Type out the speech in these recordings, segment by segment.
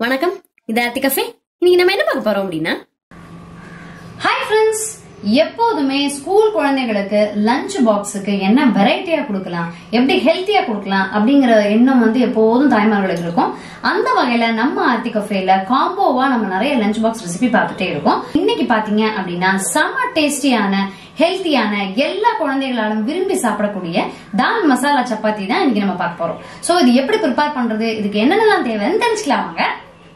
வணக்கம் இது ஆர்த்தி கஃபே இன்னைக்கு நம்ம என்ன பார்க்க போறோம் அப்படின்னா ஹாய் ஃப்ரெண்ட்ஸ் எப்போதுமே ஸ்கூல் குழந்தைகளுக்கு லஞ்ச் பாக்ஸுக்கு என்ன வெரைட்டியா கொடுக்கலாம் எப்படி ஹெல்த்தியா கொடுக்கலாம் அப்படிங்கிற எண்ணம் வந்து எப்போதும் தாய்மார்களுக்கு இருக்கும் அந்த வகையில நம்ம ஆர்த்தி கஃபேல காம்போவா நம்ம நிறைய லஞ்ச் பாக்ஸ் ரெசிபி பார்த்துட்டே இருக்கோம் இன்னைக்கு பாத்தீங்க அப்படின்னா செம டேஸ்டியான ஹெல்த்தியான எல்லா குழந்தைகளாலும் விரும்பி சாப்பிடக்கூடிய தால் மசாலா சப்பாத்தி தான் இன்னைக்கு நம்ம பார்க்க போறோம் சோ இது எப்படி ப்ரிப்பேர் பண்றது இதுக்கு என்னென்னலாம் தேவைன்னு தெரிஞ்சுக்கலாம் வாங்க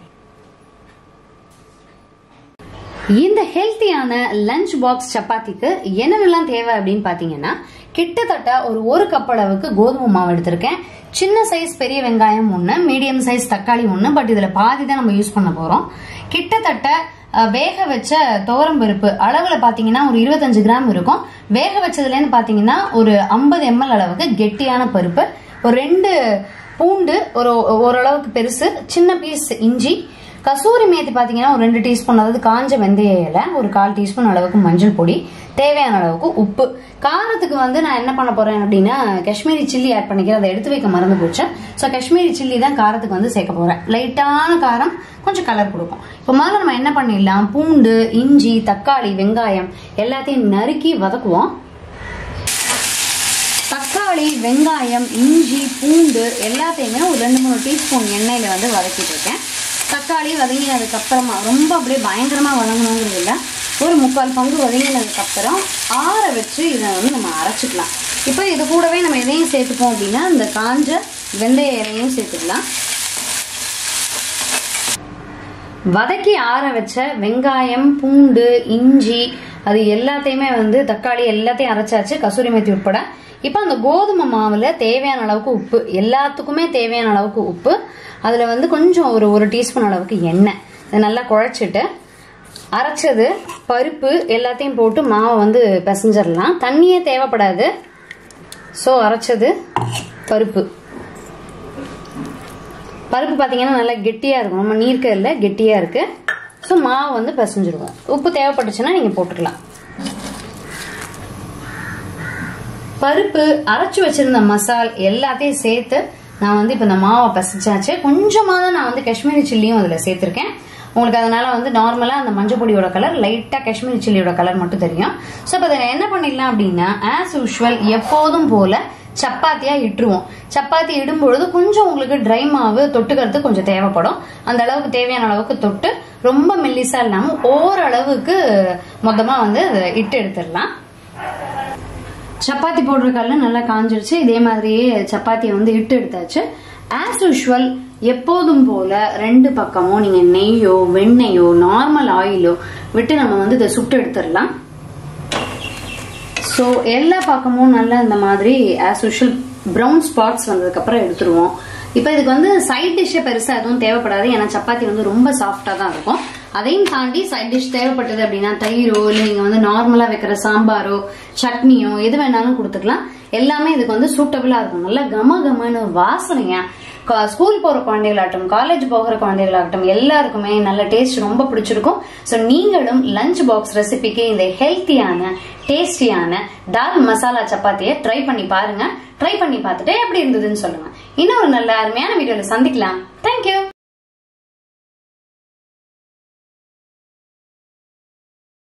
இந்த ஹெல்த்தியான லஞ்ச் பாக்ஸ் சப்பாத்திக்கு என்னென்னலாம் தேவை அப்படின்னு பாத்தீங்கன்னா கிட்டத்தட்ட ஒரு ஒரு கப் அளவுக்கு கோதுமை மாவு எடுத்திருக்கேன் சின்ன சைஸ் பெரிய வெங்காயம் ஒன்று மீடியம் சைஸ் தக்காளி ஒன்று பட் இதுல பாதி தான் நம்ம யூஸ் பண்ண போறோம் கிட்டத்தட்ட அஹ், வேக வச்ச துவரம் பருப்பு அளவுல பாத்தீங்கன்னா ஒரு இருபத்தஞ்சு கிராம் இருக்கும் வேக வச்சதுலன்னு பாத்தீங்கன்னா ஒரு ஐம்பது எம்எல் அளவுக்கு கெட்டியான பருப்பு ஒரு ரெண்டு பூண்டு ஒரு ஓரளவுக்கு பெருசு சின்ன பீஸ் இஞ்சி கசூரி மேத்தி பாத்தீங்கன்னா ஒரு ரெண்டு டீஸ்பூன் அதாவது காஞ்ச வெந்தய இலை ஒரு கால் டீஸ்பூன் அளவுக்கு மஞ்சள் பொடி தேவையான அளவுக்கு உப்பு காரத்துக்கு வந்து நான் என்ன பண்ண போறேன் அப்படின்னா காஷ்மீரி சில்லி ஆட் பண்ணிக்கிறேன் அதை எடுத்து வைக்க மறந்து போச்சு ஸோ காஷ்மீரி சில்லி தான் காரத்துக்கு வந்து சேர்க்க போறேன் லைட்டான காரம் கொஞ்சம் கலர் கொடுக்கும் இப்போ முதல்ல நம்ம என்ன பண்ணிடலாம் பூண்டு இஞ்சி தக்காளி வெங்காயம் எல்லாத்தையும் நறுக்கி வதக்குவோம் தக்காளி வெங்காயம் இஞ்சி பூண்டு எல்லாத்தையுமே ஒரு ரெண்டு மூணு டீஸ்பூன் எண்ணெயில வந்து வதக்கிட்டு இருக்கேன் தக்காளி வதங்கினதுக்கு அப்புறமா ரொம்ப அப்படியே பயங்கரமா வதங்கணுங்கிறது இல்லை ஒரு முக்கால் பங்கு வதங்கினதுக்கு அப்புறம் ஆற வச்சு இதை வந்து நம்ம அரைச்சிக்கலாம் இப்போ இது கூடவே நம்ம எதையும் சேர்த்துப்போம் அப்படின்னா இந்த காஞ்ச வெந்தய இலையும் சேர்த்துக்கலாம் வதக்கி ஆற வச்ச வெங்காயம் பூண்டு இஞ்சி அது எல்லாத்தையுமே வந்து தக்காளி எல்லாத்தையும் அரைச்சாச்சு கசூரி மேத்தி உட்பட இப்போ அந்த கோதுமை மாவுல தேவையான அளவுக்கு உப்பு எல்லாத்துக்குமே தேவையான அளவுக்கு உப்பு அதுல வந்து கொஞ்சம் ஒரு ஒரு டீஸ்பூன் அளவுக்கு எண்ணெய் இதை நல்லா குழைச்சிட்டு அரைச்சது பருப்பு எல்லாத்தையும் போட்டு மாவை வந்து பிசைஞ்சிடலாம் தண்ணியே தேவைப்படாது ஸோ அரைச்சது பருப்பு பருப்பு பார்த்தீங்கன்னா நல்லா கெட்டியாக இருக்கும் நம்ம நீர்க்க இல்லை கெட்டியாக இருக்கு ஸோ மாவு வந்து பிசைஞ்சிருவோம் உப்பு தேவைப்பட்டுச்சுன்னா நீங்கள் போட்டுக்கலாம் பருப்பு அரைச்சு வச்சிருந்த மசால் எல்லாத்தையும் சேர்த்து நான் வந்து இப்போ இந்த மாவை பசிச்சாச்சு கொஞ்சமாக தான் நான் வந்து காஷ்மீரி சில்லியும் அதில் சேர்த்துருக்கேன் உங்களுக்கு அதனால வந்து நார்மலாக அந்த மஞ்சள் பொடியோட கலர் லைட்டாக காஷ்மீரி சில்லியோட கலர் மட்டும் தெரியும் ஸோ இப்போ இதை என்ன பண்ணிடலாம் அப்படின்னா ஆஸ் யூஷுவல் எப்போதும் போல சப்பாத்தியா இட்டுருவோம் சப்பாத்தி இடும்பொழுது கொஞ்சம் உங்களுக்கு ட்ரை மாவு தொட்டுக்கிறது கொஞ்சம் தேவைப்படும் அந்த அளவுக்கு தேவையான அளவுக்கு தொட்டு ரொம்ப மெல்லிசா இல்லாம ஓரளவுக்கு மொத்தமா வந்து அதை இட்டு எடுத்துடலாம் சப்பாத்தி போடுற கல்ல நல்லா காஞ்சிருச்சு இதே மாதிரியே சப்பாத்தியை வந்து இட்டு எடுத்தாச்சு ஆஸ் யூஷுவல் எப்போதும் போல ரெண்டு பக்கமும் நீங்க நெய்யோ வெண்ணெயோ நார்மல் ஆயிலோ விட்டு நம்ம வந்து இதை சுட்டு எடுத்துடலாம் ஸோ எல்லா பக்கமும் நல்லா இந்த மாதிரி ஆஸ் யூஷுவல் ப்ரௌன் ஸ்பாட்ஸ் வந்ததுக்கப்புறம் எடுத்துருவோம் இப்போ இதுக்கு வந்து சைட் டிஷ்ஷே பெருசாக எதுவும் தேவைப்படாது ஏன்னா சப்பாத்தி வந்து ரொம்ப சாஃப்டாக தான் இருக்கும் அதையும் தாண்டி சைட் டிஷ் தேவைப்பட்டது அப்படின்னா தயிரோ இல்லை நீங்கள் வந்து நார்மலாக வைக்கிற சாம்பாரோ சட்னியோ எது வேணாலும் கொடுத்துக்கலாம் எல்லாமே இதுக்கு வந்து சூட்டபிளாக இருக்கும் நல்லா கம கமன்னு வாசனையா கா- ஸ்கூல் போகிற குழந்தைகளாகட்டும் காலேஜ் போகிற குழந்தைகளாகட்டும் எல்லாருக்குமே நல்ல டேஸ்ட் ரொம்ப பிடிச்சிருக்கும் ஸோ நீங்களும் லஞ்ச் பாக்ஸ் ரெசிபிக்கு இந்த ஹெல்த்தியான டேஸ்டியான தால் மசாலா சப்பாத்தியை ட்ரை பண்ணி பாருங்க ட்ரை பண்ணி பார்த்துட்டு எப்படி இருந்ததுன்னு சொல்லுங்க இன்னும் ஒரு நல்ல அருமையான வீடியோல சந்திக்கலாம் தேங்க்யூ